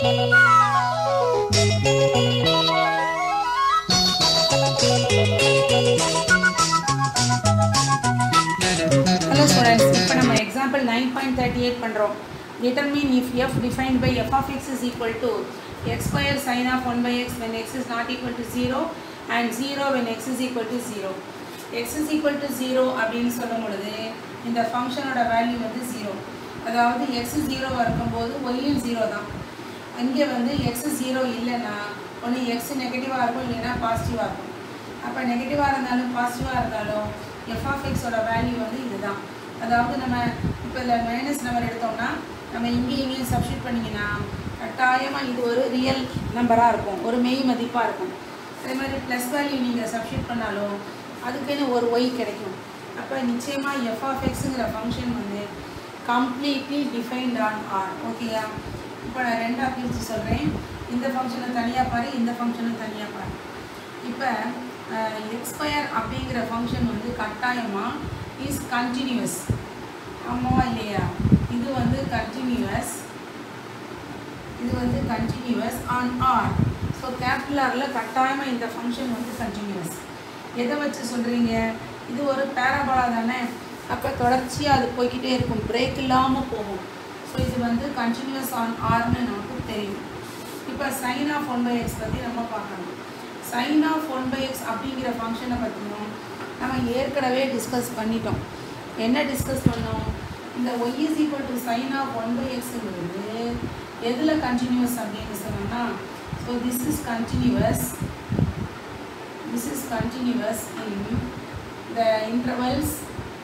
hello students இப்போ நம்ம example nine point thirty eight பண்ணுறோம் determine if f defined by f of x is equal to x square sine of one by x when x is not equal to zero and zero when x is equal to zero x is equal to zero அப்படின்னு சொல்லும் பொழுது இந்த ஃபங்க்ஷனோட value வந்து zero அதாவது x ஜீரோவாக இருக்கும்போது ஒய்யும் zero தான் அங்கே வந்து எக்ஸ் ஜீரோ இல்லைன்னா ஒன்று எக்ஸ் நெகட்டிவாக இருக்கும் இல்லைன்னா பாசிட்டிவாக இருக்கும் அப்போ நெகட்டிவாக இருந்தாலும் பாசிட்டிவாக இருந்தாலும் எஃப் ஆஃப் எக்ஸோட வேல்யூ வந்து இதுதான் அதாவது நம்ம இப்போ இதில் மைனஸ் நம்பர் எடுத்தோம்னா நம்ம இங்கேயும் இங்கேயும் சப்ஸ்டியூட் பண்ணிங்கன்னா கட்டாயமாக இது ஒரு ரியல் நம்பராக இருக்கும் ஒரு மெய் மதிப்பாக இருக்கும் அதே மாதிரி ப்ளஸ் வேல்யூ நீங்கள் சப்ஸ்டியூட் பண்ணாலும் அதுக்குன்னு ஒரு ஒய் கிடைக்கும் அப்போ நிச்சயமாக எஃப் ஆஃப் எக்ஸுங்கிற ஃபங்க்ஷன் வந்து கம்ப்ளீட்லி டிஃபைன்ட் ஆன் ஆர் ஓகேயா இப்போ நான் ரெண்டாக பிரித்து சொல்கிறேன் இந்த ஃபங்க்ஷனை தனியாக பாரு இந்த ஃபங்க்ஷனை தனியாக பாரு இப்போ எக்ஸ்பயர் அப்படிங்கிற ஃபங்க்ஷன் வந்து கட்டாயமாக இஸ் கண்டினியூஸ் ஆமாவா இல்லையா இது வந்து கண்டினியூவஸ் இது வந்து continuous on R so capital ஆரில் கட்டாயமாக இந்த ஃபங்க்ஷன் வந்து கண்டினியூவஸ் எதை வச்சு சொல்கிறீங்க இது ஒரு பேரபாலா தானே அப்போ தொடர்ச்சியாக அது போய்கிட்டே இருக்கும் பிரேக் இல்லாமல் போகும் ஸோ இது வந்து கண்டினியூஸ் ஆன் ஆர்னு நமக்கு தெரியும் இப்போ sine of one by x பற்றி நம்ம பார்க்கணும் sine of one by x அப்படிங்கிற ஃபங்க்ஷனை பற்றியும் நம்ம ஏற்கனவே டிஸ்கஸ் பண்ணிட்டோம் என்ன டிஸ்கஸ் பண்ணோம் இந்த y is equal to sine of one by எக்ஸுங்கிறது எதில் கண்டினியூஸ் அப்படின்னு சொன்னோம்னா so this is continuous this is continuous in the intervals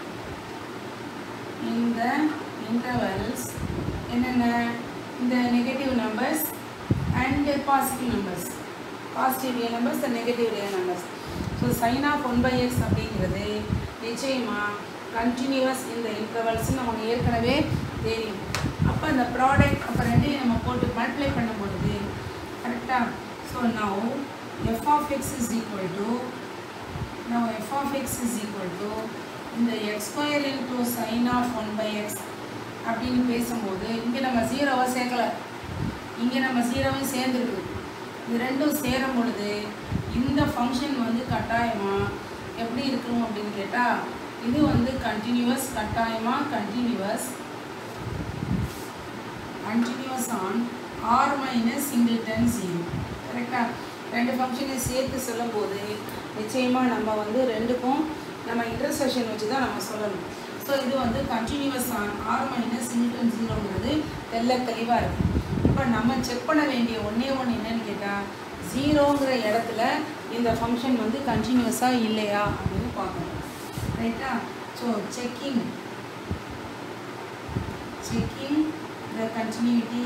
in the intervals என்னென்ன இந்த negative numbers and positive numbers positive real numbers the negative real numbers so sine of one by x அப்படிங்கிறது நிச்சயமாக continuous இந்த இன்டர்வல்ஸ்னு நமக்கு ஏற்கனவே தெரியும் அப்போ அந்த ப்ராடக்ட் அப்போ ரெண்டையும் நம்ம போட்டு மல்டிப்ளை பண்ணும் பொழுது கரெக்டாக so now f of x is equal to now f of x is equal to இந்த x square into sine of one by x அப்படின்னு பேசும்போது இங்கே நம்ம ஜீரோவை சேர்க்கலை இங்கே நம்ம ஜீரோவும் சேர்ந்துருக்குது இது ரெண்டும் சேரும் பொழுது இந்த ஃபங்க்ஷன் வந்து கட்டாயமாக எப்படி இருக்கணும் அப்படின்னு கேட்டால் இது வந்து கண்டினியூவஸ் கட்டாயமாக continuous continuous on R minus singleton zero கரெக்டாக ரெண்டு ஃபங்க்ஷனையும் சேர்த்து சொல்லும்போது நிச்சயமாக நம்ம வந்து ரெண்டுக்கும் நம்ம இன்டர்செக்ஷன் வச்சு தான் நம்ம சொல்லணும் ஸோ இது வந்து continuous on R minus singleton ஜீரோங்கிறது தெல்ல தெளிவாக இருக்குது இப்போ நம்ம செக் பண்ண வேண்டிய ஒன்றே ஒன்று என்னன்னு கேட்டால் ஜீரோங்கிற இடத்துல இந்த ஃபங்க்ஷன் வந்து கண்டினியூஸாக இல்லையா அப்படின்னு பார்க்கணும் ரைட்டா so checking checking the continuity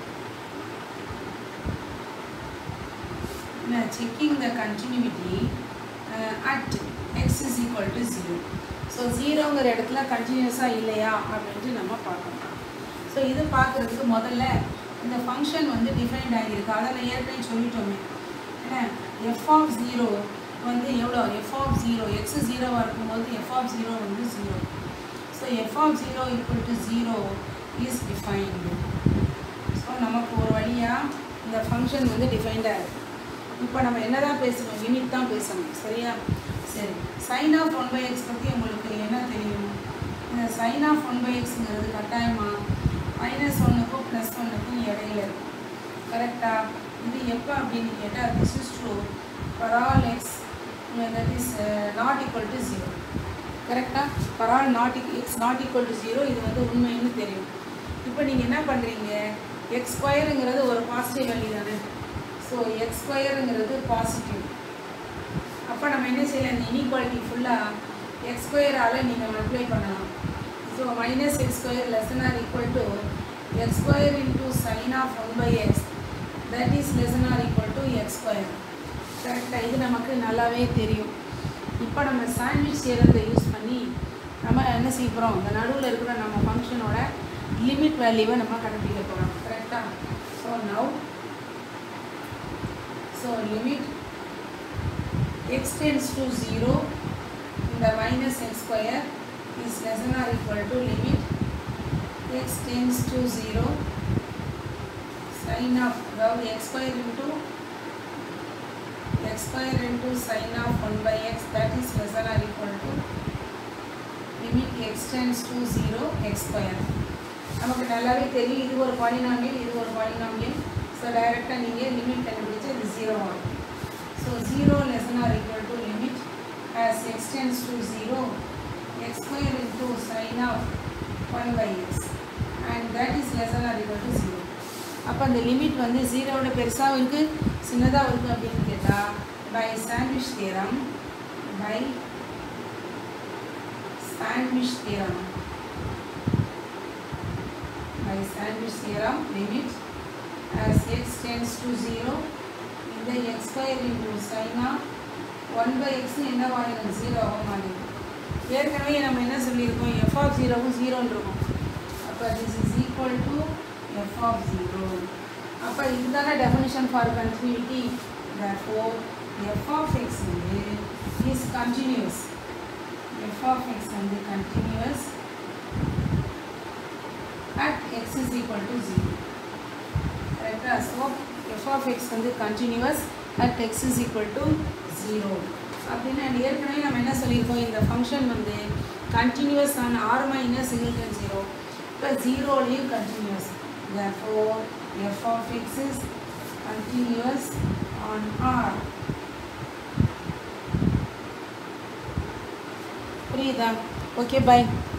checking the continuity uh, at x is equal to 0 so ஜீரோங்கிற இடத்துல கண்டினியூஸாக இல்லையா அப்படின்ட்டு நம்ம பார்க்கணும் ஸோ இது பார்க்குறதுக்கு முதல்ல இந்த ஃபங்க்ஷன் வந்து டிஃபைன்ட் ஆகியிருக்கு அதை நான் ஏற்கனவே சொல்லிட்டோமே ஏன்னா எஃப் ஆஃப் ஜீரோ வந்து எவ்வளோ எஃப் ஆஃப் ஜீரோ எக்ஸ் ஜீரோவாக இருக்கும்போது எஃப் ஆஃப் ஜீரோ வந்து zero so f of zero equal to zero is defined so நமக்கு ஒரு வழியாக இந்த ஃபங்க்ஷன் வந்து டிஃபைன்டாக இருக்குது இப்போ நம்ம என்ன தான் பேசணும் லிமிட் தான் பேசணும் சரியா சரி sine of one by x பற்றி உங்களுக்கு என்ன தெரியும் இந்த சைன் ஆஃப் ஒன் பை எக்ஸுங்கிறது கட்டாயமாக மைனஸ் ஒன்றுக்கும் ப்ளஸ் ஒன்றுக்கும் இடையில இருக்கும் கரெக்டாக இது எப்போ அப்படின்னு கேட்டால் this is true for all x that is not equal to zero கரெக்டாக for all not x not equal to zero இது வந்து உண்மைன்னு தெரியும் இப்போ நீங்கள் என்ன பண்ணுறீங்க எக்ஸ் ஸ்கொயருங்கிறது ஒரு பாசிட்டிவ் வேல்யூ தானே ஸோ எக்ஸ் ஸ்கொயருங்கிறது பாசிட்டிவ் அப்போ நம்ம என்ன செய்யலாம் இந்த இன்இக்வாலிட்டி ஃபுல்லாக எக்ஸ் ஸ்கொயரால் நீங்கள் மல்டிப்ளை பண்ணலாம் so minus x square less than or equal to x square into sine of one by x that is less than or equal to x square கரெக்டாக இது நமக்கு நல்லாவே தெரியும் இப்போ நம்ம சாண்ட்விச் சேரத்தை யூஸ் பண்ணி நம்ம என்ன செய்ய போகிறோம் இந்த நடுவில் இருக்கிற நம்ம ஃபங்க்ஷனோட லிமிட் வேல்யூவை நம்ம கண்டுபிடிக்க போகிறோம் கரெக்டாக so now So limit x tends to 0 the minus x square is less than or equal to limit x tends to 0 sin sin of அதாவது x square into x square into sin of 1 by x that is less than or equal to limit x tends to 0 x square நமக்கு நல்லாவே தெரியும் இது ஒரு polynomial இது ஒரு polynomial so டைரெக்டாக நீங்கள் லிமிட் கண்டுபிடிச்சா இது ஜீரோ ஆகும் so zero less than or equal to limit as x tends to 0 x square into sin of 1 by x and that is less than or equal to 0 அப்போ அந்த limit வந்து ஜீரோவோட பெருசாகவும் இருக்குது சின்னதாக இருக்குது அப்படின்னு கேட்டால் by sandwich theorem by sandwich theorem by sandwich theorem limit as x tends to 0 இந்த x square into sin of 1 by x என்னவாயிரும் 0 ஆக மாறிடும் ஏற்கனவே நம்ம என்ன சொல்லியிருக்கோம் f of 0வும் 0 இருக்கும் அப்போ this is equal to f of 0 அப்போ இதுதானே definition for continuity therefore f of x வந்து is continuous f of x வந்து continuous at x is equal to 0 கரெக்டா ஸோ f of x வந்து continuous at x is equal to 0 அப்படின்னு and ஏற்கனவே நம்ம என்ன சொல்லியிருக்கோம் இந்த ஃபங்க்ஷன் வந்து continuous on r minus singleton 0 இப்போ ஜீரோலையும் continuous therefore f of x is continuous on r புரியுதா ஓகே பை